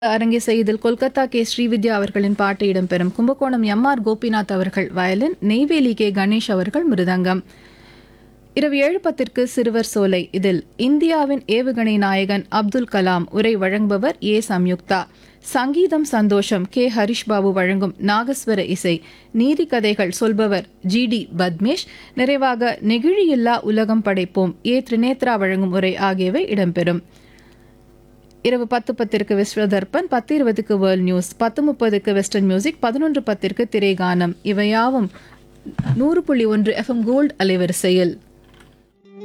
அரங்கேச இதில் கொல்கத்தா கே ஸ்ரீவித்யா அவர்களின் பாட்டு இடம்பெறும் கும்பகோணம் எம் ஆர் கோபிநாத் அவர்கள் வயலின் நெய்வேலி கே கணேஷ் அவர்கள் மிருதங்கம் இரவு ஏழு பத்திற்கு சிறுவர் சோலை இதில் இந்தியாவின் ஏவுகணை நாயகன் அப்துல் கலாம் உரை வழங்குபவர் ஏ சம்யுக்தா சங்கீதம் சந்தோஷம் கே ஹரிஷ் பாபு வழங்கும் நாகஸ்வர இசை நீதி கதைகள் சொல்பவர் ஜி டி பத்மேஷ் நிறைவாக நெகிழியில்லா உலகம் படைப்போம் ஏ திரிநேத்ரா வழங்கும் உரை ஆகியவை இடம்பெறும் இரவு பத்து பத்திற்கு விஸ்வதர்பன் பத்து இருபதுக்கு வேர்ல்ட் நியூஸ் பத்து முப்பதுக்கு வெஸ்டர்ன் மியூசிக் பதினொன்று பத்திற்கு திரைகானம் இவையாவும் நூறு புள்ளி ஒன்று எஃப்எம் கோல்ட் அலைவரிசையில்